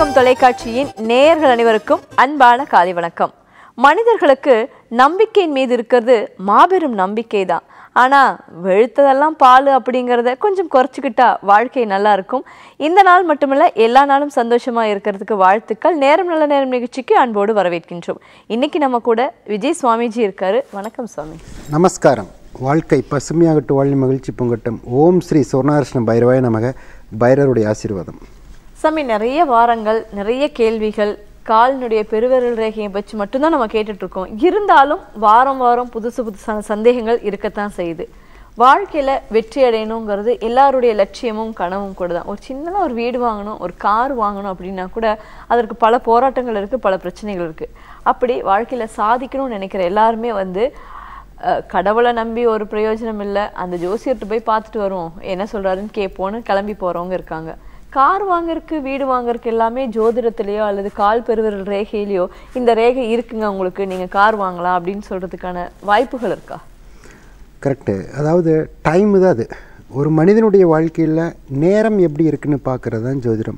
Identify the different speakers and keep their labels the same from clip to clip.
Speaker 1: உலகம் தொலைக்காட்சியின் நேயர்கள் அனைவருக்கும் அன்பான காலை வணக்கம் மனிதர்களுக்கு நம்பிக்கையின் மீது இருக்கிறது மாபெரும் நம்பிக்கை தான் ஆனா வெளுத்ததெல்லாம் பால் அப்படிங்கிறத கொஞ்சம் குறைச்சிக்கிட்டா வாழ்க்கை நல்லா இருக்கும் இந்த நாள் மட்டுமல்ல எல்லா நாளும் சந்தோஷமா இருக்கிறதுக்கு வாழ்த்துக்கள் நேரம் நல்ல நேரம் நிகழ்ச்சிக்கு அன்போடு வரவேற்கின்றோம் இன்னைக்கு நம்ம கூட விஜய் சுவாமிஜி இருக்காரு வணக்கம் சுவாமி
Speaker 2: நமஸ்காரம் வாழ்க்கை பசுமையாகட்டும் வாழ்வி மகிழ்ச்சி பொங்கட்டும் ஓம் ஸ்ரீ சுவர்ணாகிருஷ்ண பைரவாய நமக பைரவருடைய ஆசீர்வாதம்
Speaker 1: சாமி நிறைய வாரங்கள் நிறைய கேள்விகள் காலினுடைய பெருவிரல் ரேகையை வச்சு மட்டும்தான் நம்ம கேட்டுட்டு இருக்கோம் இருந்தாலும் வாரம் வாரம் புதுசு புதுசான சந்தேகங்கள் இருக்கத்தான் செய்யுது வாழ்க்கையில வெற்றி அடையணுங்கிறது எல்லாருடைய லட்சியமும் கனவும் கூட தான் ஒரு சின்னதாக ஒரு வீடு வாங்கணும் ஒரு கார் வாங்கணும் அப்படின்னா கூட அதற்கு பல போராட்டங்கள் இருக்கு பல பிரச்சனைகள் இருக்கு அப்படி வாழ்க்கையில சாதிக்கணும்னு நினைக்கிற எல்லாருமே வந்து அஹ், கடவுளை நம்பி ஒரு பிரயோஜனம் இல்லை அந்த ஜோசியர்கிட்ட போய் பார்த்துட்டு வருவோம் என்ன சொல்றாருன்னு கேட்போன்னு கிளம்பி போறவங்க இருக்காங்க கார் வாங்குறதுக்கு வீடு வாங்குறதுக்கு எல்லாமே ஜோதிடத்திலேயோ அல்லது கால் பெருவிரல் ரேகையிலையோ இந்த ரேகை இருக்குங்க உங்களுக்கு நீங்க கார் வாங்கலாம் அப்படின்னு சொல்றதுக்கான வாய்ப்புகள் இருக்கா
Speaker 2: கரெக்டு அதாவது டைம் தான் அது ஒரு மனிதனுடைய வாழ்க்கையில் நேரம் எப்படி இருக்குன்னு பார்க்குறது தான் ஜோதிடம்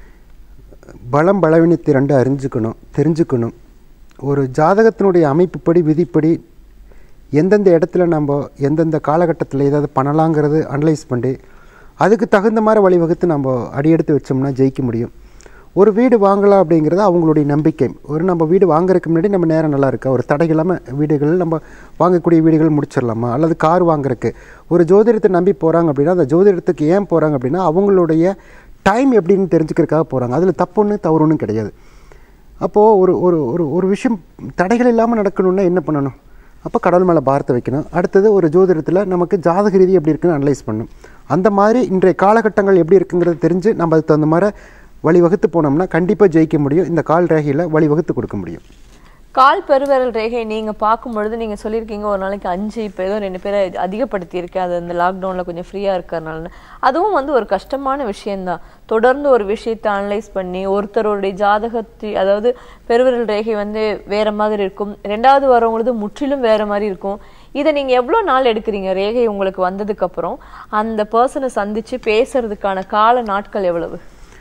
Speaker 2: பலம் பலவீனத்தை ரெண்டு அறிஞ்சுக்கணும் தெரிஞ்சுக்கணும் ஒரு ஜாதகத்தினுடைய அமைப்புப்படி விதிப்படி எந்தெந்த இடத்துல நம்ம எந்தெந்த காலகட்டத்தில் ஏதாவது பண்ணலாங்கிறது அனலைஸ் பண்ணி அதுக்கு தகுந்த மாதிரி வழிவகுத்து நம்ம அடியெடுத்து வச்சோம்னா ஜெயிக்க முடியும் ஒரு வீடு வாங்கலாம் அப்படிங்கிறது அவங்களுடைய நம்பிக்கை ஒரு நம்ம வீடு வாங்குறதுக்கு முன்னாடி நம்ம நேரம் நல்லா இருக்கா ஒரு தடை இல்லாமல் வீடுகள் நம்ம வாங்கக்கூடிய வீடுகள் முடிச்சிடலாமா அல்லது கார் வாங்குறதுக்கு ஒரு ஜோதிடத்தை நம்பி போகிறாங்க அப்படின்னா அந்த ஜோதிடத்துக்கு ஏன் போகிறாங்க அப்படின்னா அவங்களுடைய டைம் எப்படின்னு தெரிஞ்சுக்கிறதுக்காக போகிறாங்க அதில் தப்புன்னு தவறுன்னு கிடையாது அப்போது ஒரு ஒரு ஒரு ஒரு விஷயம் தடைகள் இல்லாமல் நடக்கணும்னா என்ன பண்ணணும் அப்போ கடவுள் மேலே பாரத்தை வைக்கணும் அடுத்தது ஒரு ஜோதிடத்தில் நமக்கு ஜாதக ரீதி எப்படி இருக்குன்னு அனலைஸ் பண்ணணும் அந்த மாதிரி இன்றைய காலகட்டங்கள் எப்படி இருக்குங்கிறத தெரிஞ்சு நம்ம அதுக்கு தகுந்த மாதிரி வழிவகுத்து போனோம்னா கண்டிப்பாக ஜெயிக்க முடியும் இந்த கால் ரேகையில் வழிவகுத்து கொடுக்க முடியும்
Speaker 1: கால் பெருவிரல் ரேகை நீங்க பார்க்கும் பொழுது நீங்க சொல்லியிருக்கீங்க ஒரு நாளைக்கு அஞ்சு இப்போ ஏதோ ரெண்டு பேரை அதிகப்படுத்தி இருக்கேன் அது இந்த லாக்டவுன்ல கொஞ்சம் ஃப்ரீயா இருக்கறனால அதுவும் வந்து ஒரு கஷ்டமான விஷயம்தான் தொடர்ந்து ஒரு விஷயத்தை அனலைஸ் பண்ணி ஒருத்தருடைய ஜாதகத்தை அதாவது பெருவிரல் ரேகை வந்து வேற மாதிரி இருக்கும் ரெண்டாவது வரவங்களது முற்றிலும் வேற மாதிரி இருக்கும் இதை நீங்க எவ்வளவு நாள் எடுக்கிறீங்க ரேகை உங்களுக்கு வந்ததுக்கு அப்புறம் அந்த பர்சனை சந்திச்சு பேசுறதுக்கான கால நாட்கள் எவ்வளவு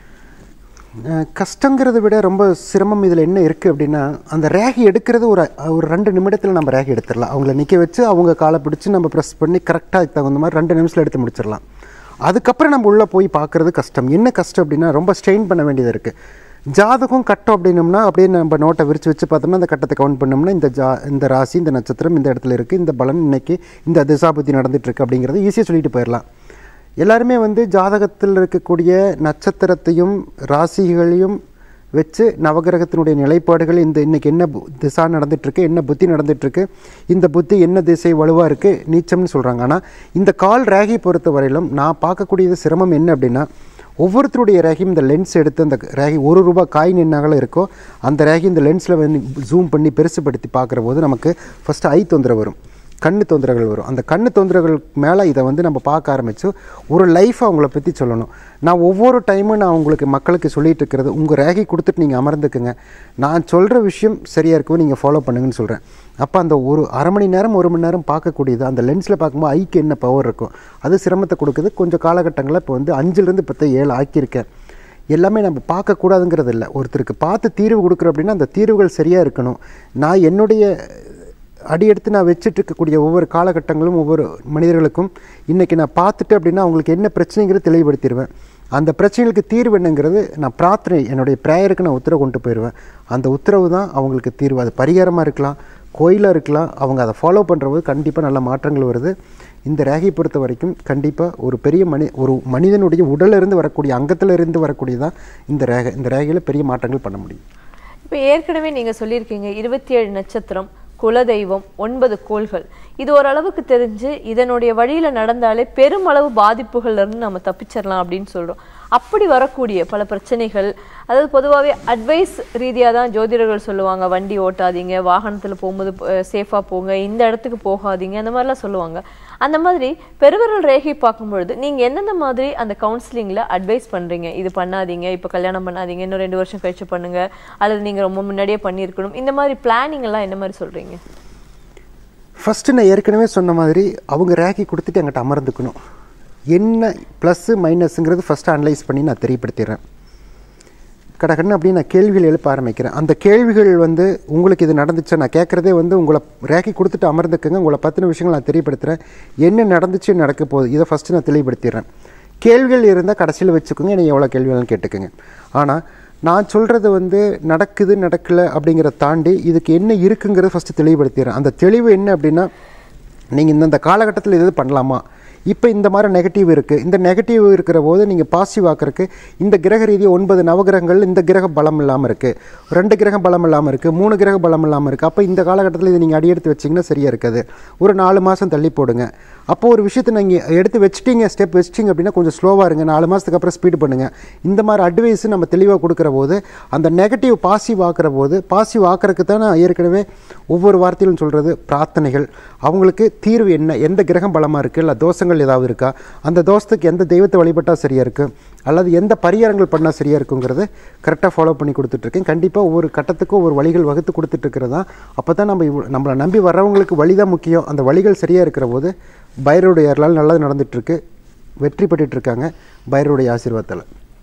Speaker 2: அஹ் கஷ்டங்கிறத விட ரொம்ப சிரமம் இதில் என்ன இருக்குது அப்படின்னா அந்த ரேகை எடுக்கிறது ஒரு ஒரு ரெண்டு நிமிடத்தில் நம்ம ரேகை எடுத்துடலாம் அவங்கள நிற்க வச்சு அவங்க காலை பிடிச்சி நம்ம ப்ரெஸ் பண்ணி கரெக்டாக தகுந்த மாதிரி ரெண்டு நிமிஷத்தில் எடுத்து முடிச்சிடலாம் அதுக்கப்புறம் நம்ம உள்ளே போய் பார்க்குறது கஷ்டம் என்ன கஷ்டம் அப்படின்னா ரொம்ப ஸ்ட்ரெயின் பண்ண வேண்டியது இருக்குது ஜாதகம் கட்டம் அப்படின்னம்னா அப்படியே நம்ம நோட்டை விரிச்சு வச்சு பார்த்தோம்னா அந்த கட்டத்தை கவுண்ட் பண்ணோம்னா இந்த ஜா இந்த ராசி இந்த நட்சத்திரம் இந்த இடத்துல இருக்குது இந்த பலன் இன்னைக்கு இந்த திசாபுத்தி நடந்துட்டு இருக்கு அப்படிங்கிறத ஈஸியாக சொல்லிட்டு போயிடலாம் எல்லாருமே வந்து ஜாதகத்தில் இருக்கக்கூடிய நட்சத்திரத்தையும் ராசிகளையும் வச்சு நவகிரகத்தினுடைய நிலைப்பாடுகள் இந்த இன்னைக்கு என்ன பு- திசா நடந்துட்டு இருக்கு என்ன புத்தி நடந்துட்டு இருக்கு இந்த புத்தி என்ன திசை வலுவாக இருக்கு நீச்சம்னு சொல்றாங்க ஆனால் இந்த கால் ரேகை பொறுத்த வரையிலும் நான் பார்க்கக்கூடியது சிரமம் என்ன அப்படின்னா ஒவ்வொருத்தருடைய ரேகையும் இந்த லென்ஸ் எடுத்து அந்த ரேகை ஒரு ரூபாய் காயின் என்ன அகலம் இருக்கோ அந்த ரேகை இந்த லென்ஸில் வந்து ஜூம் பண்ணி பெருசுபடுத்தி பார்க்குற போது நமக்கு ஃபஸ்ட்டு ஐ தொந்தரவு வரும் கண்ணு தொந்தரவுகள் வரும் அந்த கண்ணு தொந்தரவுகள் மேலே இதை வந்து நம்ம பார்க்க ஆரம்பித்து ஒரு லைஃப் அவங்கள பற்றி சொல்லணும் நான் ஒவ்வொரு டைமும் நான் உங்களுக்கு மக்களுக்கு சொல்லிட்டு இருக்கிறது உங்கள் ரேகை கொடுத்துட்டு நீங்கள் அமர்ந்துக்குங்க நான் சொல்கிற விஷயம் சரியாக இருக்கும் நீங்கள் ஃபாலோ பண்ணுங்கன்னு சொல்கிறேன் அப்போ அந்த ஒரு அரை மணி நேரம் ஒரு மணி நேரம் பார்க்கக்கூடியது அந்த லென்ஸில் பார்க்கும்போது ஐக்கு என்ன பவர் இருக்கும் அது சிரமத்தை கொடுக்குது கொஞ்சம் காலகட்டங்களில் இப்போ வந்து அஞ்சுலேருந்து பத்து ஏழு ஆக்கியிருக்கேன் எல்லாமே நம்ம பார்க்கக்கூடாதுங்கிறது இல்லை ஒருத்தருக்கு பார்த்து தீர்வு கொடுக்குறோம் அப்படின்னா அந்த தீர்வுகள் சரியாக இருக்கணும் நான் என்னுடைய அடியெடுத்து நான் வச்சுட்டு இருக்கக்கூடிய ஒவ்வொரு காலகட்டங்களும் ஒவ்வொரு மனிதர்களுக்கும் இன்றைக்கி நான் பார்த்துட்டு அப்படின்னா அவங்களுக்கு என்ன பிரச்சனைங்கிறது தெளிவுபடுத்திடுவேன் அந்த பிரச்சனைகளுக்கு தீர்வு என்னங்கிறது நான் பிரார்த்தனை என்னுடைய ப்ரேயருக்கு நான் உத்தரவு கொண்டு போயிடுவேன் அந்த உத்தரவு தான் அவங்களுக்கு தீர்வு அது பரிகாரமாக இருக்கலாம் கோயிலாக இருக்கலாம் அவங்க அதை ஃபாலோ பண்ணுறபோது கண்டிப்பாக நல்ல மாற்றங்கள் வருது இந்த ரேகை பொறுத்த வரைக்கும் கண்டிப்பாக ஒரு பெரிய மனி ஒரு மனிதனுடைய உடல்ல இருந்து வரக்கூடிய அங்கத்துல இருந்து வரக்கூடியதான் இந்த ரேகை இந்த ரேகையில் பெரிய மாற்றங்கள் பண்ண முடியும்
Speaker 1: இப்போ ஏற்கனவே நீங்க சொல்லியிருக்கீங்க இருபத்தி ஏழு நட்சத்திரம் குலதெய்வம் ஒன்பது கோள்கள் இது ஓரளவுக்கு தெரிஞ்சு இதனுடைய வழியில நடந்தாலே பெருமளவு பாதிப்புகள்ல இருந்து நம்ம தப்பிச்சிடலாம் அப்படின்னு சொல்றோம் அப்படி வரக்கூடிய பல பிரச்சனைகள் அதாவது பொதுவாகவே அட்வைஸ் ரீதியாக தான் ஜோதிடர்கள் சொல்லுவாங்க வண்டி ஓட்டாதீங்க வாகனத்தில் போகும்போது சேஃபாக போங்க இந்த இடத்துக்கு போகாதீங்க அந்த மாதிரிலாம் சொல்லுவாங்க அந்த மாதிரி பெருவிரல் ரேகை பார்க்கும்பொழுது நீங்க எந்தெந்த மாதிரி அந்த கவுன்சிலிங்ல அட்வைஸ் பண்றீங்க இது பண்ணாதீங்க இப்போ கல்யாணம் பண்ணாதீங்க இன்னும் ரெண்டு வருஷம் கழிச்சு பண்ணுங்க அல்லது நீங்க ரொம்ப முன்னாடியே பண்ணியிருக்கணும் இந்த மாதிரி பிளானிங் எல்லாம் என்ன மாதிரி சொல்றீங்க
Speaker 2: ஃபஸ்ட்டு நான் ஏற்கனவே சொன்ன மாதிரி அவங்க ரேக்கி கொடுத்துட்டு என்கிட்ட அமர்ந்துக்கணும் என்ன ப்ளஸ்ஸு மைனஸுங்கிறது ஃபஸ்ட்டு அனலைஸ் பண்ணி நான் தெரியப்படுத்திடுறேன் கடகன்னு அப்படின்னு நான் கேள்விகள் எழுப்ப ஆரம்பிக்கிறேன் அந்த கேள்விகள் வந்து உங்களுக்கு இது நடந்துச்சு நான் கேட்குறதே வந்து உங்களை ரேக்கி கொடுத்துட்டு அமர்ந்துக்குங்க உங்களை பற்றின விஷயங்கள் நான் தெரியப்படுத்துகிறேன் என்ன நடந்துச்சு நடக்க போகுது இதை ஃபஸ்ட்டு நான் தெளிவுபடுத்திடுறேன் கேள்விகள் இருந்தால் கடைசியில் வச்சுக்கோங்க நீங்கள் எவ்வளோ கேள்விகளும் கேட்டுக்கோங்க ஆனால் நான் சொல்கிறது வந்து நடக்குது நடக்கலை அப்படிங்கிறத தாண்டி இதுக்கு என்ன இருக்குங்கிறத ஃபஸ்ட்டு தெளிவுபடுத்திடுறேன் அந்த தெளிவு என்ன அப்படின்னா நீங்கள் இந்தந்த காலகட்டத்தில் இது பண்ணலாமா இப்போ இந்த மாதிரி நெகட்டிவ் இருக்குது இந்த நெகட்டிவ் இருக்கிற போது நீங்கள் பாசிட்டிவ் ஆக்கிறதுக்கு இந்த கிரக ரீதி ஒன்பது நவகிரகங்கள் இந்த கிரக பலம் இல்லாமல் இருக்குது ரெண்டு கிரகம் பலம் இல்லாமல் இருக்குது மூணு கிரக பலம் இல்லாமல் இருக்குது அப்போ இந்த காலகட்டத்தில் இதை நீங்கள் அடியெடுத்து வச்சிங்கன்னா சரியாக இருக்காது ஒரு நாலு மாதம் தள்ளி போடுங்க அப்போ ஒரு விஷயத்தை நீங்கள் எடுத்து வச்சிட்டீங்க ஸ்டெப் வச்சிட்டிங்க அப்படின்னா கொஞ்சம் ஸ்லோவாக இருங்க நாலு மாதத்துக்கு அப்புறம் ஸ்பீடு பண்ணுங்கள் இந்த மாதிரி அட்வைஸ் நம்ம தெளிவாக கொடுக்குற போது அந்த நெகட்டிவ் பாசிவ் ஆக்குற போது பாசிவ் ஆக்கிறதுக்கு தான் நான் ஏற்கனவே ஒவ்வொரு வார்த்தையிலும் சொல்கிறது பிரார்த்தனைகள் அவங்களுக்கு தீர்வு என்ன எந்த கிரகம் பலமாக இருக்குது இல்லை தோஷங்கள் ஏதாவது இருக்கா அந்த தோஷத்துக்கு எந்த தெய்வத்தை வழிபட்டால் சரியாக இருக்குது அல்லது எந்த பரிகாரங்கள் பண்ணால் சரியாக இருக்குங்கிறது கரெக்டாக ஃபாலோ பண்ணி கொடுத்துட்ருக்கேன் கண்டிப்பாக ஒவ்வொரு கட்டத்துக்கும் ஒவ்வொரு வழிகள் வகுத்து கொடுத்துட்ருக்கிறது தான் அப்போ தான் நம்ம இவ்வளோ நம்மளை நம்பி வர்றவங்களுக்கு வழி தான் முக்கியம் அந்த வழிகள் சரியாக இருக்கிற போது பைரவருடைய அருளால் நல்லது நடந்துகிட்ருக்கு வெற்றி பெற்றுட்டு இருக்காங்க பைரவருடைய ஆசீர்வாதத்தில்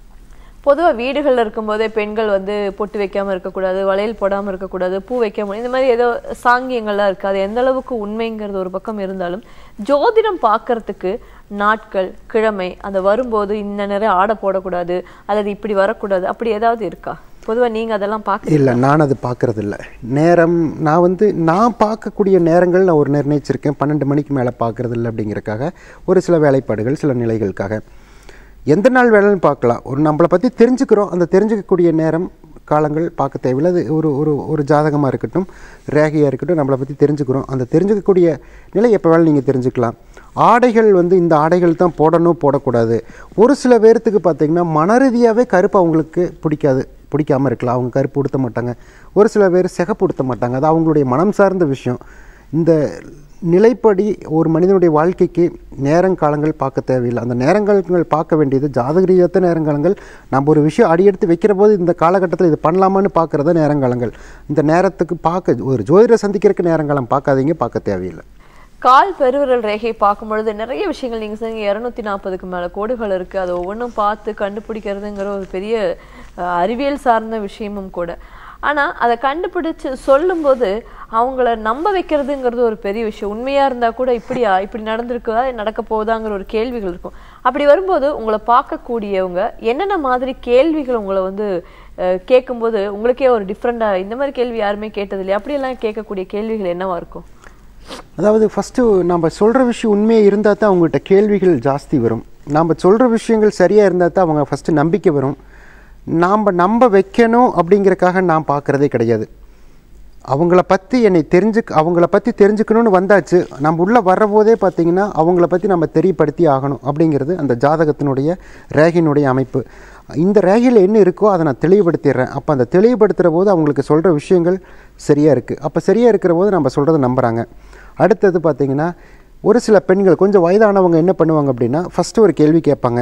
Speaker 1: பொதுவா வீடுகள்ல இருக்கும்போதே பெண்கள் வந்து பொட்டு வைக்காம இருக்கக்கூடாது வளையல் போடாம இருக்கக்கூடாது பூ வைக்காம இந்த மாதிரி ஏதோ சாங்கியங்கள்லாம் இருக்கு அது எந்த அளவுக்கு உண்மைங்கிறது ஒரு பக்கம் இருந்தாலும் ஜோதிடம் பார்க்கறதுக்கு நாட்கள் கிழமை அந்த வரும்போது இந்த நேரம் ஆடை போடக்கூடாது அல்லது இப்படி வரக்கூடாது அப்படி ஏதாவது இருக்கா பொதுவா நீங்க அதெல்லாம் பார்க்க
Speaker 2: இல்லை நான் அது பார்க்கறது இல்ல நேரம் நான் வந்து நான் பார்க்கக்கூடிய நேரங்கள் நான் ஒரு நிர்ணயிச்சிருக்கேன் பன்னெண்டு மணிக்கு மேலே பார்க்கறது இல்லை அப்படிங்கிறக்காக ஒரு சில வேலைப்பாடுகள் சில நிலைகளுக்காக எந்த நாள் வேலைன்னு பார்க்கலாம் ஒரு நம்மளை பற்றி தெரிஞ்சுக்கிறோம் அந்த தெரிஞ்சுக்கக்கூடிய நேரம் காலங்கள் பார்க்க தேவையில்லை அது ஒரு ஒரு ஒரு ஜாதகமாக இருக்கட்டும் ரேகையாக இருக்கட்டும் நம்மளை பற்றி தெரிஞ்சுக்கிறோம் அந்த தெரிஞ்சுக்கக்கூடிய நிலை எப்போ வேலை நீங்கள் தெரிஞ்சுக்கலாம் ஆடைகள் வந்து இந்த ஆடைகள் தான் போடணும் போடக்கூடாது ஒரு சில பேர்த்துக்கு பார்த்தீங்கன்னா மனரீதியாகவே கருப்பு அவங்களுக்கு பிடிக்காது பிடிக்காம இருக்கலாம் அவங்க கருப்பு உடுத்த மாட்டாங்க ஒரு சில பேர் சிகப்பு உடுத்த மாட்டாங்க அது அவங்களுடைய மனம் சார்ந்த விஷயம் இந்த நிலைப்படி ஒரு மனிதனுடைய வாழ்க்கைக்கு நேரங்காலங்கள் பார்க்க தேவையில்லை அந்த நேரங்காலங்கள் பார்க்க வேண்டியது ஜாதக ரீதியாத்த நேரங்காலங்கள் நம்ம ஒரு விஷயம் அடியெடுத்து வைக்கிற போது இந்த காலகட்டத்தில் இது பண்ணலாமான்னு பார்க்குறத நேரங்காலங்கள் இந்த நேரத்துக்கு பார்க்க ஒரு ஜோதிடரை சந்திக்கிறதுக்கு நேரங்காலம் பார்க்காதீங்க பார்க்க தேவையில்லை
Speaker 1: கால் பெருவிரல் ரேகையை பார்க்கும் பொழுது நிறைய விஷயங்கள் நீங்க சொன்னீங்க இருநூத்தி நாற்பதுக்கு மேல கோடுகள் இருக்கு அதை ஒவ்வொன்றும் பார்த்து கண்டுபிடிக்கிறதுங்கிற ஒரு பெரிய அஹ், அறிவியல் சார்ந்த விஷயமும் கூட ஆனா அதை கண்டுபிடிச்சு சொல்லும்போது அவங்கள நம்ப வைக்கிறதுங்கிறது ஒரு பெரிய விஷயம் உண்மையா இருந்தா கூட இப்படியா இப்படி நடந்திருக்குதா நடக்க போகுதாங்கிற ஒரு கேள்விகள் இருக்கும் அப்படி வரும்போது உங்களை பார்க்கக்கூடியவங்க என்னென்ன மாதிரி கேள்விகள் உங்களை வந்து அஹ், கேட்கும்போது உங்களுக்கே ஒரு டிஃப்ரெண்டா இந்த மாதிரி கேள்வி யாருமே கேட்டது இல்லையா அப்படியெல்லாம் கேட்கக்கூடிய கேள்விகள் என்னவா இருக்கும்
Speaker 2: அதாவது ஃபஸ்ட்டு நம்ம சொல்கிற விஷயம் உண்மையாக இருந்தால் தான் அவங்ககிட்ட கேள்விகள் ஜாஸ்தி வரும் நாம் சொல்கிற விஷயங்கள் சரியாக இருந்தால் தான் அவங்க ஃபஸ்ட்டு நம்பிக்கை வரும் நாம் நம்ப வைக்கணும் அப்படிங்கறக்காக நான் பார்க்குறதே கிடையாது அவங்கள பற்றி என்னை தெரிஞ்சுக்க அவங்கள பற்றி தெரிஞ்சுக்கணும்னு வந்தாச்சு நம்ம உள்ளே வர்றபோதே பார்த்தீங்கன்னா அவங்கள பற்றி நம்ம தெரியப்படுத்தி ஆகணும் அப்படிங்கிறது அந்த ஜாதகத்தினுடைய ரேகினுடைய அமைப்பு இந்த ரேகியில் என்ன இருக்கோ அதை நான் தெளிவுபடுத்திடுறேன் அப்போ அந்த தெளிவுபடுத்துகிற போது அவங்களுக்கு சொல்கிற விஷயங்கள் சரியாக இருக்குது அப்போ சரியாக இருக்கிற போது நம்ம சொல்கிறத நம்புகிறாங்க அடுத்தது பார்த்தீங்கன்னா ஒரு சில பெண்கள் கொஞ்சம் வயதானவங்க என்ன பண்ணுவாங்க அப்படின்னா ஃபஸ்ட்டு ஒரு கேள்வி கேட்பாங்க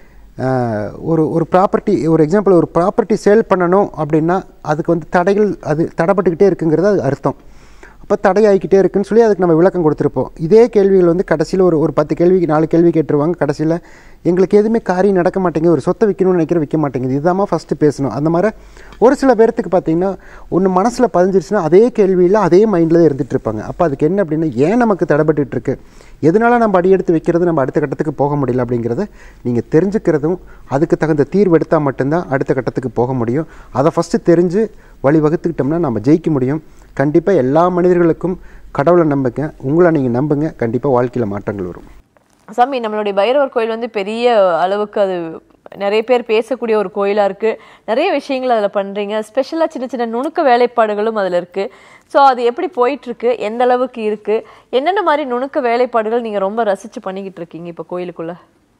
Speaker 2: ஆஹ் ஒரு ஒரு ப்ராப்பர்ட்டி ஒரு எக்ஸாம்பிள் ஒரு ப்ராப்பர்ட்டி சேல் பண்ணணும் அப்படின்னா அதுக்கு வந்து தடைகள் அது தடைப்பட்டுக்கிட்டே இருக்குங்கிறது அது அர்த்தம் அப்போ தடையாகிக்கிட்டே இருக்குன்னு சொல்லி அதுக்கு நம்ம விளக்கம் கொடுத்துருப்போம் இதே கேள்விகள் வந்து கடைசியில் ஒரு ஒரு பத்து கேள்விக்கு நாலு கேள்வி கேட்டுருவாங்க கடைசியில் எங்களுக்கு எதுவுமே காரியம் நடக்க மாட்டேங்குது ஒரு சொத்தை விற்கணும்னு நினைக்கிற விற்க மாட்டேங்குது இதுதாம்மா ஃபஸ்ட்டு பேசணும் அந்த மாதிரி ஒரு சில பேர்த்துக்கு பார்த்தீங்கன்னா ஒன்று மனசில் பதிஞ்சிருச்சுன்னா அதே கேள்வியில் அதே மைண்டில் தான் இருந்துட்டு இருப்பாங்க அப்போ அதுக்கு என்ன அப்படின்னா ஏன் நமக்கு தடைப்பட்டுட்டு இருக்கு எதனால நம்ம அடி எடுத்து வைக்கிறது நம்ம அடுத்த கட்டத்துக்கு போக முடியல அப்படிங்கிறத நீங்கள் தெரிஞ்சுக்கிறதும் அதுக்கு தகுந்த தீர்வு எடுத்தால் மட்டும்தான் அடுத்த கட்டத்துக்கு போக முடியும் அதை ஃபஸ்ட்டு தெரிஞ்சு வழி வகுத்துக்கிட்டோம்னா நம்ம ஜெயிக்க முடியும் கண்டிப்பாக எல்லா மனிதர்களுக்கும் கடவுளை நம்புங்க உங்களை நீங்கள் நம்புங்க கண்டிப்பாக வாழ்க்கையில் மாற்றங்கள் வரும்
Speaker 1: சாமி நம்மளுடைய பைரவர் கோயில் வந்து பெரிய அளவுக்கு அது நிறைய பேர் பேசக்கூடிய ஒரு கோயிலா இருக்கு நிறைய விஷயங்கள் அதுல பண்றீங்க ஸ்பெஷலா சின்ன சின்ன நுணுக்க வேலைப்பாடுகளும் அதுல இருக்கு ஸோ அது எப்படி போயிட்டு இருக்கு எந்த அளவுக்கு இருக்கு என்னென்ன மாதிரி நுணுக்க வேலைப்பாடுகள் நீங்க ரொம்ப ரசிச்சு பண்ணிக்கிட்டு இருக்கீங்க இப்போ கோயிலுக்குள்ள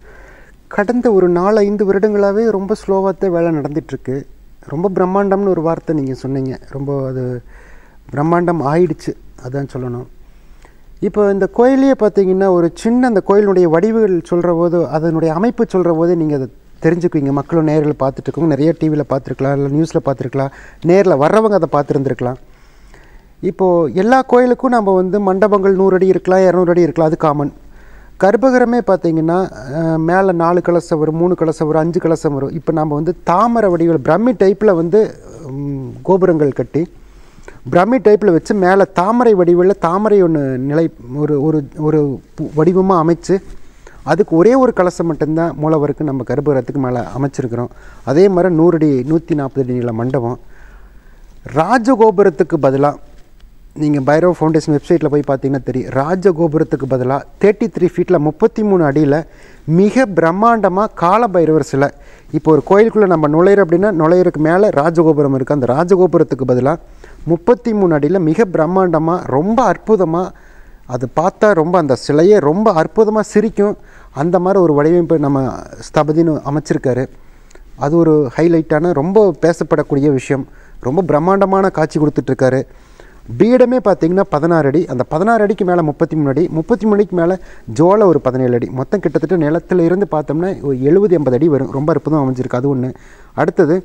Speaker 2: கடந்த ஒரு நாலு ஐந்து வருடங்களாகவே ரொம்ப ஸ்லோவாக தான் வேலை நடந்துகிட்ருக்கு ரொம்ப பிரம்மாண்டம்னு ஒரு வார்த்தை நீங்கள் சொன்னீங்க ரொம்ப அது பிரம்மாண்டம் ஆயிடுச்சு அதான் சொல்லணும் இப்போ இந்த கோயிலையே பார்த்தீங்கன்னா ஒரு சின்ன அந்த கோயிலுடைய வடிவுகள் சொல்கிற போது அதனுடைய அமைப்பு சொல்கிற போது நீங்கள் அதை தெரிஞ்சுக்குவீங்க மக்களும் நேரில் பார்த்துட்டு இருக்கவங்க நிறைய டிவியில் பார்த்துருக்கலாம் இல்லை நியூஸில் பார்த்துருக்கலாம் நேரில் வர்றவங்க அதை பார்த்துருந்துருக்கலாம் இப்போது எல்லா கோயிலுக்கும் நம்ம வந்து மண்டபங்கள் நூறு அடி இருக்கலாம் இரநூறு அடி இருக்கலாம் அது காமன் கர்ப்பகிரமே பார்த்தீங்கன்னா மேலே நாலு கலசம் வரும் மூணு கலசம் வரும் அஞ்சு கலசம் வரும் இப்போ நம்ம வந்து தாமரை வடிவில் பிரம்மி டைப்பில் வந்து ம், கோபுரங்கள் கட்டி பிரம்மி டைப்பில் வச்சு மேலே தாமரை வடிவில் தாமரை ஒன்று நிலை ஒரு ஒரு ஒரு வடிவமாக அமைச்சு அதுக்கு ஒரே ஒரு கலசம் மட்டும்தான் மூலவருக்கு நம்ம கர்ப்பகிரகத்துக்கு மேலே அமைச்சிருக்கிறோம் அதே மாதிரி நூறடி நூற்றி நாற்பது அடி நீள மண்டபம் ராஜகோபுரத்துக்கு பதிலாக நீங்கள் பைரவ ஃபவுண்டேஷன் வெப்சைட்டில் போய் பார்த்தீங்கன்னா தெரியும் ராஜகோபுரத்துக்கு பதிலாக தேர்ட்டி த்ரீ ஃபீட்டில் முப்பத்தி மூணு அடியில் மிக பிரம்மாண்டமாக கால பைரவர் சிலை இப்போ ஒரு கோயிலுக்குள்ளே நம்ம நுழையிற அப்படின்னா நுழையிறதுக்கு மேலே ராஜகோபுரம் இருக்குது அந்த ராஜகோபுரத்துக்கு பதிலாக முப்பத்தி மூணு அடியில் மிக பிரம்மாண்டமாக ரொம்ப அற்புதமாக அது பார்த்தா ரொம்ப அந்த சிலையே ரொம்ப அற்புதமாக சிரிக்கும் அந்த மாதிரி ஒரு வடிவமைப்பு நம்ம ஸ்தபதின்னு அமைச்சிருக்காரு அது ஒரு ஹைலைட்டான ரொம்ப பேசப்படக்கூடிய விஷயம் ரொம்ப பிரம்மாண்டமான காட்சி கொடுத்துட்ருக்காரு பீடமே பார்த்தீங்கன்னா பதினாறு அடி அந்த பதினாறு அடிக்கு மேலே முப்பத்தி மூணு அடி முப்பத்தி மூணு அடிக்கு மேலே ஜோலை ஒரு பதினேழு அடி மொத்தம் கிட்டத்தட்ட நிலத்துல இருந்து பார்த்தோம்னா ஒரு எழுபது எண்பது அடி வரும் ரொம்ப அற்புதம் அமைஞ்சிருக்கு அது ஒன்று அடுத்தது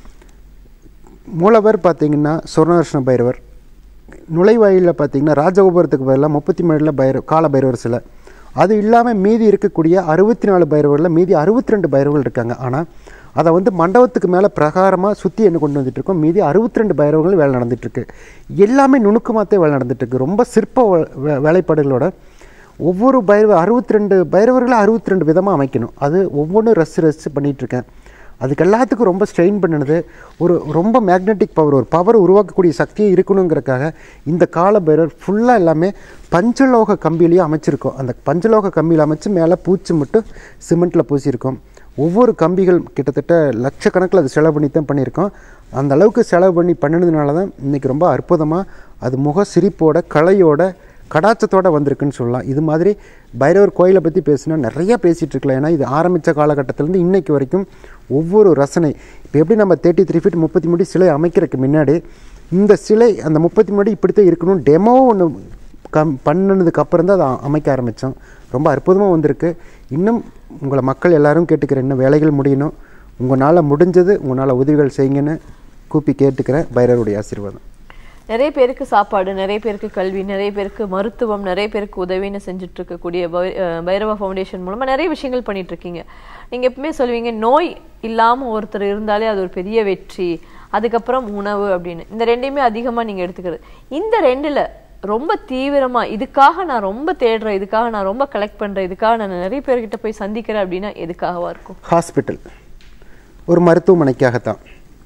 Speaker 2: மூலவர் பார்த்தீங்கன்னா சொர்ணகிருஷ்ண பைரவர் நுழைவாயிலில் பார்த்தீங்கன்னா ராஜகோபுரத்துக்கு பதிலாக முப்பத்தி மூணில் பைரவ கால பைரவர் சிலை அது இல்லாமல் மீதி இருக்கக்கூடிய அறுபத்தி நாலு பைரவரில் மீதி அறுபத்தி ரெண்டு பைரவர்கள் இருக்காங்க ஆனால் அதை வந்து மண்டபத்துக்கு மேலே பிரகாரமாக சுற்றி என்ன கொண்டு வந்துட்டு இருக்கோம் மீதி அறுபத்தி ரெண்டு பைரவர்கள் வேலை நடந்துட்டுருக்கு எல்லாமே நுணுக்கமாகத்தே வேலை நடந்துட்டுருக்கு ரொம்ப சிற்ப வ- வே- வேலைப்பாடுகளோட ஒவ்வொரு பைரவ அறுபத்தி ரெண்டு பைரவர்களை அறுபத்தி ரெண்டு விதமாக அமைக்கணும் அது ஒவ்வொன்றும் ரசித்து ரசித்து பண்ணிகிட்ருக்கேன் அதுக்கு எல்லாத்துக்கும் ரொம்ப ஸ்ட்ரெயின் பண்ணினது ஒரு ரொம்ப மேக்னெட்டிக் பவர் ஒரு பவர் உருவாக்கக்கூடிய சக்தியே இருக்கணுங்கிறக்காக இந்த கால பைரவர் ஃபுல்லாக எல்லாமே பஞ்சலோக கம்பியிலையும் அமைச்சிருக்கோம் அந்த பஞ்சலோக கம்பியில் அமைச்சு மேலே பூச்சி மட்டும் சிமெண்ட்டில் பூசியிருக்கோம் ஒவ்வொரு கம்பிகள் கிட்டத்தட்ட லட்சக்கணக்கில் அது செலவு பண்ணி தான் பண்ணியிருக்கோம் அந்த அளவுக்கு செலவு பண்ணி பண்ணினதுனால தான் இன்றைக்கி ரொம்ப அற்புதமாக அது முக சிரிப்போட கலையோட கடாச்சத்தோட வந்திருக்குன்னு சொல்லலாம் இது மாதிரி பைரவர் கோயிலை பற்றி பேசினா நிறையா பேசிகிட்டு இருக்கலாம் ஏன்னா இது ஆரம்பித்த காலகட்டத்திலேருந்து இன்னைக்கு வரைக்கும் ஒவ்வொரு ரசனை இப்போ எப்படி நம்ம தேர்ட்டி த்ரீ ஃபீட் முப்பத்தி மூடி சிலை அமைக்கிறதுக்கு முன்னாடி இந்த சிலை அந்த முப்பத்தி மூடி இப்படித்தான் இருக்கணும் டெமோ ஒன்று கம் பண்ணினதுக்கு அப்புறம் தான் அதை அமைக்க ஆரம்பித்தோம் ரொம்ப அற்புதமாக வந்திருக்கு இன்னும் உங்களை மக்கள் எல்லாரும் கேட்டுக்கிறேன் இன்னும் வேலைகள் முடியணும் உங்களால் முடிஞ்சது உங்களால் உதவிகள் செய்யுங்கன்னு கூப்பி கேட்டுக்கிறேன் பைரவருடைய ஆசீர்வாதம்
Speaker 1: நிறைய பேருக்கு சாப்பாடு நிறைய பேருக்கு கல்வி நிறைய பேருக்கு மருத்துவம் நிறைய பேருக்கு உதவின்னு செஞ்சுட்டு இருக்கக்கூடிய பை- அஹ் பைரவா ஃபவுண்டேஷன் மூலமா நிறைய விஷயங்கள் பண்ணிட்டு இருக்கீங்க நீங்க எப்பவுமே சொல்லுவீங்க நோய் இல்லாம ஒருத்தர் இருந்தாலே அது ஒரு பெரிய வெற்றி அதுக்கப்புறம் உணவு அப்படின்னு இந்த ரெண்டையுமே அதிகமா நீங்க எடுத்துக்கிறது இந்த ரெண்டுல ரொம்ப தீவிரமா இதுக்காக நான் ரொம்ப தேடுறேன் இதுக்காக நான் ரொம்ப கலெக்ட் பண்றேன் இதுக்காக நான் நிறைய பேர்கிட்ட போய் சந்திக்கிறேன் அப்படின்னா எதுக்காகவா இருக்கும்
Speaker 2: ஹாஸ்பிட்டல் ஒரு மருத்துவமனைக்காகத்தான்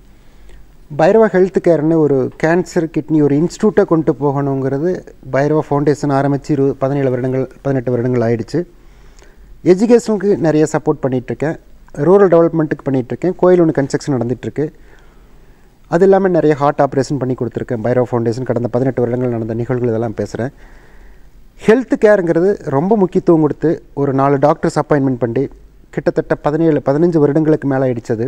Speaker 2: பைரவா ஹெல்த் கேர்னு ஒரு கேன்சர் கிட்னி ஒரு இன்ஸ்டியூட்டை கொண்டு போகணுங்கிறது பைரவா ஃபவுண்டேஷன் ஆரம்பித்து இரு பதினேழு வருடங்கள் பதினெட்டு வருடங்கள் ஆயிடுச்சு எஜுகேஷனுக்கு நிறைய சப்போர்ட் பண்ணிகிட்ருக்கேன் ரூரல் டெவலப்மெண்ட்டுக்கு பண்ணிகிட்ருக்கேன் கோயில் ஒன்று கன்ஸ்ட்ரக்ஷன் நடந்துகிட்ருக்கு அது இல்லாமல் நிறைய ஹார்ட் ஆப்ரேஷன் பண்ணி கொடுத்துருக்கேன் பைரவா ஃபவுண்டேஷன் கடந்த பதினெட்டு வருடங்கள் நடந்த நிகழ்வுகள் இதெல்லாம் பேசுகிறேன் ஹெல்த் கேருங்கிறது ரொம்ப முக்கியத்துவம் கொடுத்து ஒரு நாலு டாக்டர்ஸ் அப்பாயின்மெண்ட் பண்ணி கிட்டத்தட்ட பதினேழு பதினஞ்சு வருடங்களுக்கு மேலே ஆயிடுச்சது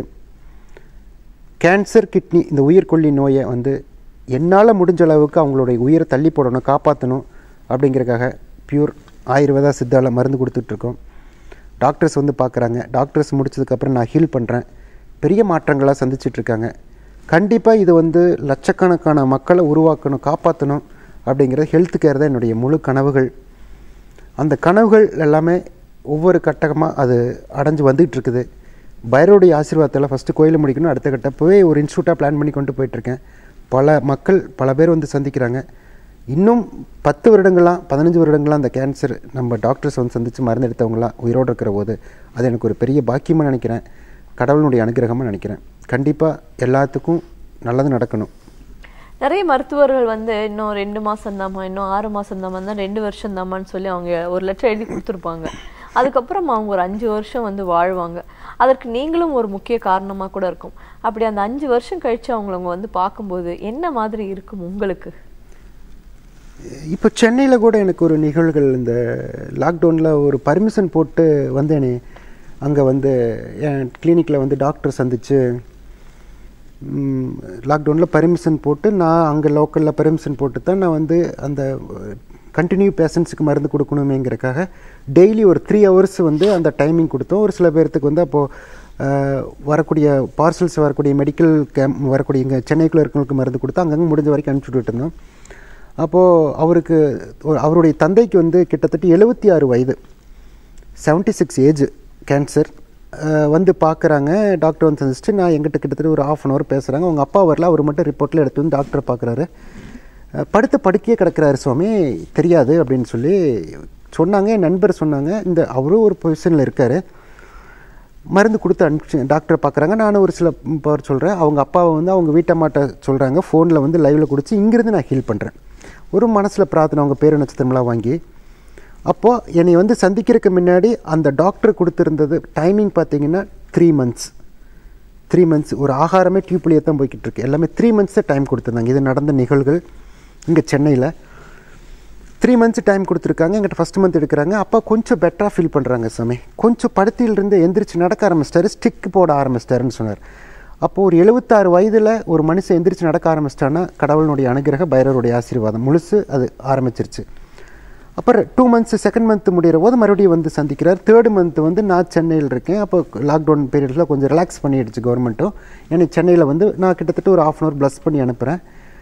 Speaker 2: கேன்சர் கிட்னி இந்த உயிர்கொல்லி நோயை வந்து என்னால் முடிஞ்ச அளவுக்கு அவங்களுடைய உயிரை தள்ளி போடணும் காப்பாற்றணும் அப்படிங்கிறக்காக பியூர் ஆயுர்வேதா சித்தால மருந்து கொடுத்துட்ருக்கோம் டாக்டர்ஸ் வந்து பார்க்குறாங்க டாக்டர்ஸ் முடிச்சதுக்கப்புறம் நான் ஹீல் பண்ணுறேன் பெரிய மாற்றங்களாக சந்திச்சிட்ருக்காங்க கண்டிப்பாக இது வந்து லட்சக்கணக்கான மக்களை உருவாக்கணும் காப்பாற்றணும் அப்படிங்கிறது ஹெல்த் கேர் தான் என்னுடைய முழு கனவுகள் அந்த கனவுகள் எல்லாமே ஒவ்வொரு கட்டமாக அது அடைஞ்சு வந்துகிட்டு இருக்குது பைரவருடைய ஆசீர்வாதத்தில் ஃபஸ்ட்டு கோயிலை முடிக்கணும் அடுத்த கட்ட போய் ஒரு இன்ஸ்டியூட்டாக பிளான் பண்ணி கொண்டு போயிட்டுருக்கேன் பல மக்கள் பல பேர் வந்து சந்திக்கிறாங்க இன்னும் பத்து வருடங்களாம் பதினஞ்சு வருடங்களாம் அந்த கேன்சர் நம்ம டாக்டர்ஸ் வந்து சந்தித்து மருந்து எடுத்தவங்களாம் உயிரோடு இருக்கிற போது அது எனக்கு ஒரு பெரிய பாக்கியமாக நினைக்கிறேன் கடவுளுடைய அனுகிரகமாக நினைக்கிறேன் கண்டிப்பாக எல்லாத்துக்கும் நல்லது நடக்கணும்
Speaker 1: நிறைய மருத்துவர்கள் வந்து இன்னும் ரெண்டு மாசம் தாம்மா இன்னும் ஆறு மாசம் தாம்மா தான் ரெண்டு வருஷம் தாம்மான்னு சொல்லி அவங்க ஒரு லெட்டர் எழுதி கொடுத்துருப்பாங்க அதுக்கப்புறம் அவங்க ஒரு அஞ்சு வருஷம் வந்து வாழ்வாங்க அதற்கு நீங்களும் ஒரு முக்கிய காரணமா கூட இருக்கும் அப்படி அந்த அஞ்சு வருஷம் கழிச்சு அவங்கள அவங்க வந்து பார்க்கும்போது என்ன மாதிரி இருக்கும் உங்களுக்கு
Speaker 2: இப்போ சென்னையில் கூட எனக்கு ஒரு நிகழ்வுகள் இந்த லாக்டவுனில் ஒரு பர்மிஷன் போட்டு வந்தேனே அங்கே வந்து என் கிளினிக்கில் வந்து டாக்டர் சந்திச்சு லாக்டவுனில் பர்மிஷன் போட்டு நான் அங்கே லோக்கலில் பர்மிஷன் போட்டு தான் நான் வந்து அந்த கண்டினியூ பேஷண்ட்ஸுக்கு மருந்து கொடுக்கணுமேங்கிறக்காக டெய்லி ஒரு த்ரீ ஹவர்ஸ் வந்து அந்த டைமிங் கொடுத்தோம் ஒரு சில பேர்த்துக்கு வந்து அப்போது வரக்கூடிய பார்சல்ஸ் வரக்கூடிய மெடிக்கல் கேம்ப் வரக்கூடிய இங்கே சென்னைக்குள்ளே இருக்கிறவங்களுக்கு மருந்து கொடுத்து அங்கங்கே முடிஞ்ச வரைக்கும் அனுப்பிச்சி விட்டுட்டு இருந்தோம் அப்போது அவருக்கு ஒரு- அவருடைய தந்தைக்கு வந்து கிட்டத்தட்ட எழுபத்தி ஆறு வயது செவன்ட்டி சிக்ஸ் ஏஜ் கேன்சர் வந்து பார்க்குறாங்க டாக்டர் வந்து சந்திச்சுட்டு நான் எங்கிட்ட கிட்டத்தட்ட ஒரு ஆஃப் அன் ஹவர் பேசுகிறாங்க அவங்க அப்பா வரல அவர் மட்டும் ரிப்போர்ட்டில் எடுத்து வந்து டாக்டரை பார்க்குறாரு படுத்த படுக்கையே கிடக்கிறாரு சுவாமி தெரியாது அப்படின்னு சொல்லி சொன்னாங்க என் நண்பர் சொன்னாங்க இந்த அவரும் ஒரு பொசிஷனில் இருக்கார் மருந்து கொடுத்து அனுப்பிச்சு டாக்டரை பார்க்குறாங்க நானும் ஒரு சில பவர் சொல்கிறேன் அவங்க அப்பாவை வந்து அவங்க வீட்டம்மாட்ட சொல்கிறாங்க ஃபோனில் வந்து லைவில் குடிச்சு இங்கேருந்து நான் ஹீல் பண்ணுறேன் ஒரு மனசில் பிரார்த்தனை அவங்க பேர் நட்சத்திரம்லாம் வாங்கி அப்போது என்னை வந்து சந்திக்கிறதுக்கு முன்னாடி அந்த டாக்டர் கொடுத்துருந்தது டைமிங் பார்த்தீங்கன்னா த்ரீ மந்த்ஸ் த்ரீ மந்த்ஸ் ஒரு ஆகாரமே டியூப்லேயே தான் போய்கிட்டு இருக்கு எல்லாமே த்ரீ மந்த்ஸே டைம் கொடுத்துருந்தாங்க இது நடந்த நிகழ்வுகள் இங்கே சென்னையில் த்ரீ மந்த்ஸ் டைம் கொடுத்துருக்காங்க எங்கிட்ட ஃபஸ்ட் மந்த் எடுக்கிறாங்க அப்போ கொஞ்சம் பெட்டராக ஃபீல் பண்ணுறாங்க சாமி கொஞ்சம் படுத்தியிலிருந்து எந்திரிச்சு நடக்க ஆரம்பிச்சிட்டாரு ஸ்டிக் போட ஆரம்பிச்சிட்டாருன்னு சொன்னார் அப்போது ஒரு எழுபத்தாறு வயதில் ஒரு மனுஷன் எந்திரிச்சு நடக்க ஆரம்பிச்சிட்டான்னா கடவுளுடைய அனுகிரக பைரவருடைய ஆசீர்வாதம் முழுசு அது ஆரம்பிச்சிருச்சு அப்புறம் டூ மந்த்ஸ் செகண்ட் மந்த் முடிகிற போது மறுபடியும் வந்து சந்திக்கிறார் தேர்ட் மந்த் வந்து நான் சென்னையில் இருக்கேன் அப்போ லாக்டவுன் பீரியடில் கொஞ்சம் ரிலாக்ஸ் பண்ணிடுச்சு கவர்மெண்ட்டும் எனக்கு சென்னையில் வந்து நான் கிட்டத்தட்ட ஒரு ஆஃப் அன் ஹவர் ப்ளஸ் பண்ணி அனுப்புகிறேன்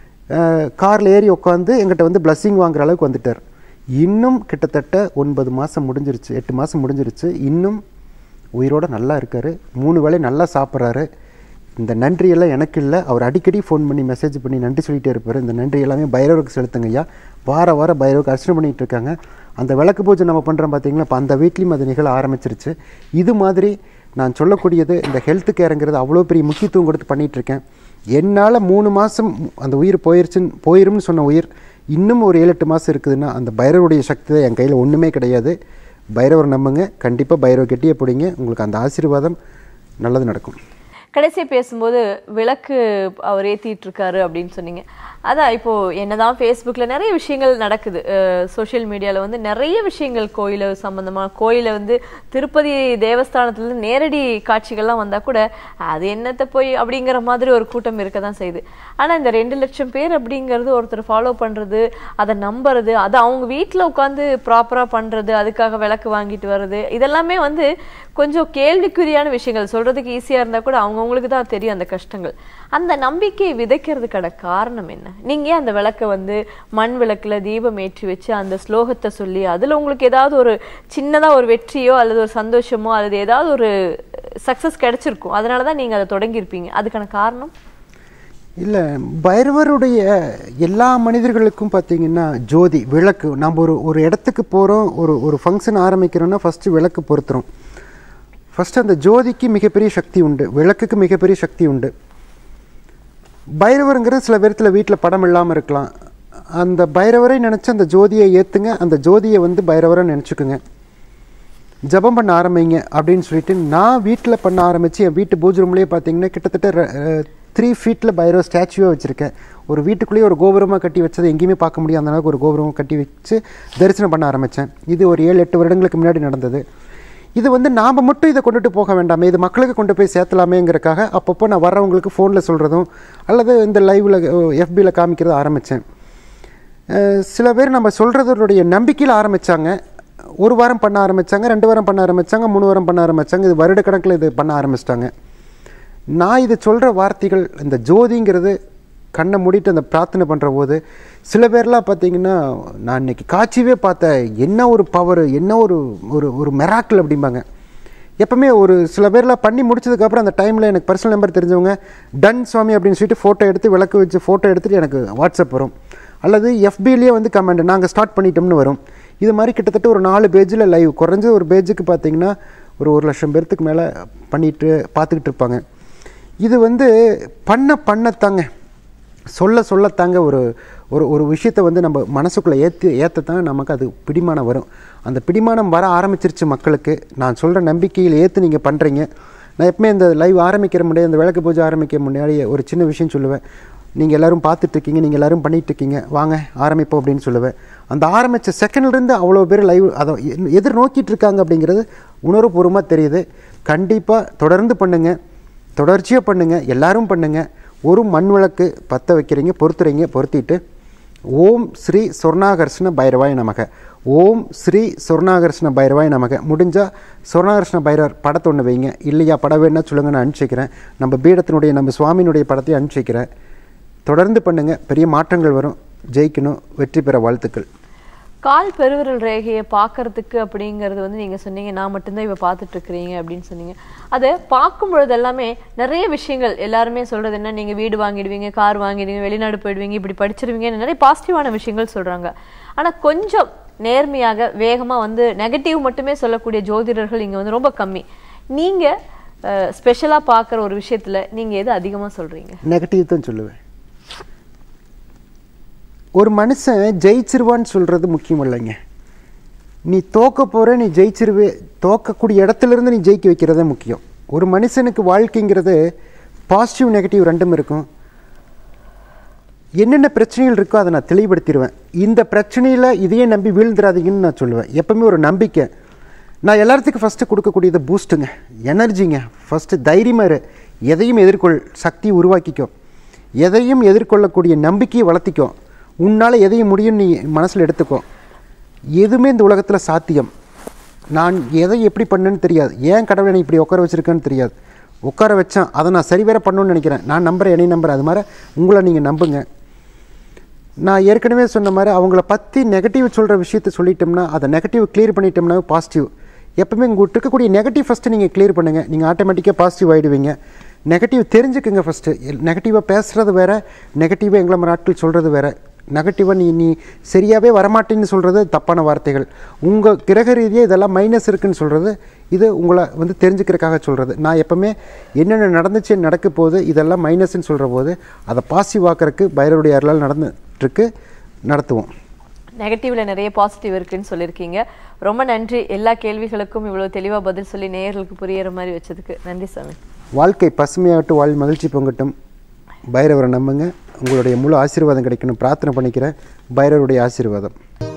Speaker 2: காரில் ஏறி உட்காந்து எங்கிட்ட வந்து பிளஸ்ஸிங் வாங்குற அளவுக்கு வந்துட்டார் இன்னும் கிட்டத்தட்ட ஒன்பது மாதம் முடிஞ்சிருச்சு எட்டு மாதம் முடிஞ்சிருச்சு இன்னும் உயிரோடு நல்லா இருக்கார் மூணு வேளை நல்லா சாப்பிட்றாரு இந்த நன்றியெல்லாம் எனக்கு இல்லை அவர் அடிக்கடி ஃபோன் பண்ணி மெசேஜ் பண்ணி நன்றி சொல்லிகிட்டே இருப்பார் இந்த நன்றி எல்லாமே பைரவருக்கு செலுத்துங்க ஐயா வார வார பைரவருக்கு அர்ச்சனை பண்ணிகிட்டு இருக்காங்க அந்த விளக்கு பூஜை நம்ம பண்ணுறோம் பார்த்தீங்களா இப்போ அந்த வீட்லேயும் அது நிகழ ஆரம்பிச்சிருச்சு இது மாதிரி நான் சொல்லக்கூடியது இந்த ஹெல்த் கேருங்கிறது அவ்வளோ பெரிய முக்கியத்துவம் கொடுத்து பண்ணிகிட்டு இருக்கேன் என்னால் மூணு மாதம் அந்த உயிர் போயிருச்சுன்னு போயிரும்னு சொன்ன உயிர் இன்னும் ஒரு ஏழு எட்டு மாதம் இருக்குதுன்னா அந்த பைரவருடைய சக்தி தான் என் கையில் ஒன்றுமே கிடையாது பைரவர் நம்புங்க கண்டிப்பாக பைரவர் கெட்டியே பிடிங்க உங்களுக்கு அந்த ஆசீர்வாதம் நல்லது நடக்கும்
Speaker 1: கடைசியாக பேசும்போது விளக்கு அவர் ஏற்றிட்டு இருக்காரு அப்படின்னு சொன்னீங்க அதான் இப்போ என்னதான் ஃபேஸ்புக்கில் நிறைய விஷயங்கள் நடக்குது சோஷியல் மீடியாவில் வந்து நிறைய விஷயங்கள் கோயிலை சம்மந்தமாக கோயிலை வந்து திருப்பதி தேவஸ்தானத்துலேருந்து நேரடி காட்சிகள்லாம் வந்தால் கூட அது என்னத்தை போய் அப்படிங்கிற மாதிரி ஒரு கூட்டம் இருக்க தான் செய்யுது ஆனால் இந்த ரெண்டு லட்சம் பேர் அப்படிங்கிறது ஒருத்தர் ஃபாலோ பண்ணுறது அதை நம்புறது அதை அவங்க வீட்டில் உட்காந்து ப்ராப்பராக பண்ணுறது அதுக்காக விளக்கு வாங்கிட்டு வர்றது இதெல்லாமே வந்து கொஞ்சம் கேள்விக்குறியான விஷயங்கள் சொல்கிறதுக்கு ஈஸியாக இருந்தால் கூட அவங்கவுங்களுக்கு தான் தெரியும் அந்த கஷ்டங்கள் அந்த நம்பிக்கையை விதைக்கிறதுக்கான காரணம் என்ன நீங்கள் ஏன் அந்த விளக்கை வந்து மண் விளக்கில் தீபம் ஏற்றி வச்சு அந்த ஸ்லோகத்தை சொல்லி அதில் உங்களுக்கு ஏதாவது ஒரு சின்னதாக ஒரு வெற்றியோ அல்லது ஒரு சந்தோஷமோ அல்லது ஏதாவது ஒரு சக்ஸஸ் கிடைச்சிருக்கும் அதனால தான் நீங்கள் அதை தொடங்கியிருப்பீங்க அதுக்கான காரணம்
Speaker 2: இல்லை பைரவருடைய எல்லா மனிதர்களுக்கும் பார்த்தீங்கன்னா ஜோதி விளக்கு நம்ம ஒரு ஒரு இடத்துக்கு போகிறோம் ஒரு ஒரு ஃபங்க்ஷன் ஆரம்பிக்கிறோன்னா ஃபஸ்ட்டு விளக்கு பொருத்துறோம் ஃபஸ்ட்டு அந்த ஜோதிக்கு மிகப்பெரிய சக்தி உண்டு விளக்குக்கு மிகப்பெரிய சக்தி உண்டு பைரவருங்கிறது சில பேர்த்தில் வீட்டில் படம் இல்லாமல் இருக்கலாம் அந்த பைரவரை நினச்சி அந்த ஜோதியை ஏற்றுங்க அந்த ஜோதியை வந்து பைரவரை நினச்சிக்குங்க ஜபம் பண்ண ஆரம்பிங்க அப்படின்னு சொல்லிட்டு நான் வீட்டில் பண்ண ஆரம்பித்து என் வீட்டு பூஜை ரூம்லேயே பார்த்தீங்கன்னா கிட்டத்தட்ட த்ரீ ஃபீட்டில் பைரவ ஸ்டாச்சுவாக வச்சுருக்கேன் ஒரு வீட்டுக்குள்ளேயே ஒரு கோபுரமாக கட்டி வச்சது எங்கேயுமே பார்க்க முடியாது அந்த அளவுக்கு ஒரு கோபுரம் கட்டி வச்சு தரிசனம் பண்ண ஆரம்பித்தேன் இது ஒரு ஏழு எட்டு வருடங்களுக்கு முன்னாடி நடந்தது இது வந்து நாம் மட்டும் இதை கொண்டுட்டு போக வேண்டாமே இது மக்களுக்கு கொண்டு போய் சேர்த்தலாமேங்கிறக்காக அப்பப்போ நான் வர்றவங்களுக்கு ஃபோனில் சொல்கிறதும் அல்லது இந்த லைவில் எஃபியில் காமிக்கிறத ஆரம்பித்தேன் சில பேர் நம்ம சொல்கிறதோடைய நம்பிக்கையில் ஆரம்பித்தாங்க ஒரு வாரம் பண்ண ஆரம்பித்தாங்க ரெண்டு வாரம் பண்ண ஆரம்பித்தாங்க மூணு வாரம் பண்ண ஆரம்பித்தாங்க இது வருடக்கணக்கில் இது பண்ண ஆரம்பிச்சிட்டாங்க நான் இது சொல்கிற வார்த்தைகள் இந்த ஜோதிங்கிறது கண்ணை மூடிட்டு அந்த பிரார்த்தனை பண்ணுற போது சில பேர்லாம் பார்த்தீங்கன்னா நான் இன்னைக்கு காட்சியவே பார்த்தேன் என்ன ஒரு பவர் என்ன ஒரு ஒரு ஒரு மெராக்கிள் அப்படிம்பாங்க எப்பவுமே ஒரு சில பேர்லாம் பண்ணி முடிச்சதுக்கப்புறம் அந்த டைமில் எனக்கு பர்சனல் நம்பர் தெரிஞ்சவங்க டன் சுவாமி அப்படின்னு சொல்லிட்டு ஃபோட்டோ எடுத்து விளக்கு வச்சு ஃபோட்டோ எடுத்துகிட்டு எனக்கு வாட்ஸ்அப் வரும் அல்லது எஃபிலேயே வந்து கமெண்ட் நாங்கள் ஸ்டார்ட் பண்ணிட்டோம்னு வரும் இது மாதிரி கிட்டத்தட்ட ஒரு நாலு பேஜில் லைவ் குறைஞ்ச ஒரு பேஜுக்கு பார்த்தீங்கன்னா ஒரு ஒரு லட்சம் பேர்த்துக்கு மேலே பண்ணிட்டு பார்த்துக்கிட்டு இருப்பாங்க இது வந்து பண்ண பண்ணத்தாங்க சொல்ல சொல்லத்தாங்க ஒரு ஒரு ஒரு விஷயத்தை வந்து நம்ம மனசுக்குள்ளே ஏற்றி ஏற்றத்தான் நமக்கு அது பிடிமானம் வரும் அந்த பிடிமானம் வர ஆரம்பிச்சிருச்சு மக்களுக்கு நான் சொல்கிற நம்பிக்கையில் ஏற்று நீங்கள் பண்ணுறீங்க நான் எப்பவுமே இந்த லைவ் ஆரம்பிக்கிற முன்னாடி அந்த விளக்கு பூஜை ஆரம்பிக்க முன்னாடி ஒரு சின்ன விஷயம் சொல்லுவேன் நீங்கள் எல்லோரும் பார்த்துட்ருக்கீங்க நீங்கள் எல்லோரும் பண்ணிகிட்ருக்கீங்க வாங்க ஆரம்பிப்போம் அப்படின்னு சொல்லுவேன் அந்த ஆரம்பித்த செகண்ட்லேருந்து அவ்வளோ பேர் லைவ் அதை எதிர்நோக்கிட்டு இருக்காங்க அப்படிங்கிறது உணர்வுபூர்வமாக தெரியுது கண்டிப்பாக தொடர்ந்து பண்ணுங்கள் தொடர்ச்சியாக பண்ணுங்கள் எல்லாரும் பண்ணுங்கள் ஒரு மண் விளக்கு பற்ற வைக்கிறீங்க பொறுத்துறீங்க பொருத்திட்டு ஓம் ஸ்ரீ சொர்ணாகர்ஷ்ண பைரவாய் நமக ஓம் ஸ்ரீ சொர்ணாகர்ஷ்ண பைரவாய் நமக முடிஞ்சால் சொர்ணாகர்ஷ்ண பைரவர் படத்தை ஒன்று வைங்க இல்லையா படம் வேணா சொல்லுங்க நான் அனுப்பிச்சிக்கிறேன் நம்ம பீடத்தினுடைய நம்ம சுவாமியினுடைய படத்தையும் அனுப்பிச்சிக்கிறேன் தொடர்ந்து பண்ணுங்கள் பெரிய மாற்றங்கள் வரும் ஜெயிக்கணும் வெற்றி பெற வாழ்த்துக்கள்
Speaker 1: கால் பெருவிரல் ரேகையை பார்க்கறதுக்கு அப்படிங்கிறது வந்து நீங்க சொன்னீங்க நான் மட்டும்தான் இவ பார்த்துட்டு இருக்கிறீங்க அப்படின்னு சொன்னீங்க அதை பார்க்கும் பொழுது எல்லாமே நிறைய விஷயங்கள் எல்லாருமே சொல்றது என்ன நீங்க வீடு வாங்கிடுவீங்க கார் வாங்கிடுவீங்க வெளிநாடு போயிடுவீங்க இப்படி படிச்சிருவீங்கன்னு நிறைய பாசிட்டிவான விஷயங்கள் சொல்றாங்க ஆனா கொஞ்சம் நேர்மையாக வேகமா வந்து நெகட்டிவ் மட்டுமே சொல்லக்கூடிய ஜோதிடர்கள் இங்க வந்து ரொம்ப கம்மி நீங்க ஸ்பெஷலா பார்க்குற ஒரு விஷயத்துல நீங்க எது அதிகமா சொல்றீங்க
Speaker 2: நெகட்டிவ் தான் சொல்லுவேன் ஒரு மனுஷன் ஜெயிச்சிருவான்னு சொல்கிறது முக்கியம் இல்லைங்க நீ தோக்க போகிற நீ ஜெயிச்சிருவே தோக்கக்கூடிய இடத்துல இருந்து நீ ஜெயிக்க வைக்கிறதே முக்கியம் ஒரு மனுஷனுக்கு வாழ்க்கைங்கிறது பாசிட்டிவ் நெகட்டிவ் ரெண்டும் இருக்கும் என்னென்ன பிரச்சனைகள் இருக்கோ அதை நான் தெளிவுபடுத்திடுவேன் இந்த பிரச்சனையில் இதையே நம்பி வீழ்ந்துடாதீங்கன்னு நான் சொல்லுவேன் எப்பவுமே ஒரு நம்பிக்கை நான் எல்லாத்துக்கும் ஃபஸ்ட்டு கொடுக்கக்கூடியது பூஸ்ட்டுங்க எனர்ஜிங்க ஃபஸ்ட்டு தைரியமாக இரு எதையும் எதிர்கொள் சக்தியை உருவாக்கிக்கோ எதையும் எதிர்கொள்ளக்கூடிய நம்பிக்கையை வளர்த்திக்கோ உன்னால் எதையும் முடியும் நீ மனசில் எடுத்துக்கோ எதுவுமே இந்த உலகத்தில் சாத்தியம் நான் எதை எப்படி பண்ணேன்னு தெரியாது ஏன் கடவுளை நீ இப்படி உட்கார வச்சுருக்கேன்னு தெரியாது உட்கார வச்சேன் அதை நான் சரி வேற பண்ணணும்னு நினைக்கிறேன் நான் நம்புறேன் என்னை நம்புறேன் அது மாதிரி உங்களை நீங்கள் நம்புங்க நான் ஏற்கனவே சொன்ன மாதிரி அவங்கள பற்றி நெகட்டிவ் சொல்கிற விஷயத்த சொல்லிட்டோம்னா அதை நெகட்டிவ் கிளியர் பண்ணிட்டோம்னா பாசிட்டிவ் எப்பவுமே உங்கள்கிட்ட இருக்கக்கூடிய நெகட்டிவ் ஃபஸ்ட்டு நீங்கள் கிளியர் பண்ணுங்கள் நீங்கள் ஆட்டோமேட்டிக்காக பாசிட்டிவ் ஆகிடுவீங்க நெகட்டிவ் தெரிஞ்சுக்குங்க ஃபஸ்ட்டு நெகட்டிவாக பேசுகிறது வேறு நெகட்டிவாக எங்களை மாதிரி ஆட்கள் சொல்கிறது வேறு நெகட்டிவாக நீ நீ சரியாகவே வரமாட்டேன்னு சொல்கிறது தப்பான வார்த்தைகள் உங்கள் கிரக ரீதியாக இதெல்லாம் மைனஸ் இருக்குன்னு சொல்கிறது இது உங்களை வந்து தெரிஞ்சுக்கிறதுக்காக சொல்கிறது நான் எப்பவுமே என்னென்ன நடந்துச்சு நடக்க போகுது இதெல்லாம் மைனஸ்ன்னு சொல்கிற போது அதை பாசிட்டிவ் ஆக்கிறதுக்கு பைரவருடைய அருளால் நடந்துட்டுருக்கு நடத்துவோம்
Speaker 1: நெகட்டிவ்ல நிறைய பாசிட்டிவ் இருக்குன்னு சொல்லியிருக்கீங்க ரொம்ப நன்றி எல்லா கேள்விகளுக்கும் இவ்வளவு தெளிவா பதில் சொல்லி நேயர்களுக்கு புரியற மாதிரி வச்சதுக்கு நன்றி சாமி
Speaker 2: வாழ்க்கை பசுமையாகட்டும் வாழ் மகிழ்ச்சி பொங்கட்டும் பைரவரை நம்புங்க உங்களுடைய முழு ஆசீர்வாதம் கிடைக்கணும் பிரார்த்தனை பண்ணிக்கிறேன் பைரவருடைய ஆசீர்வாதம்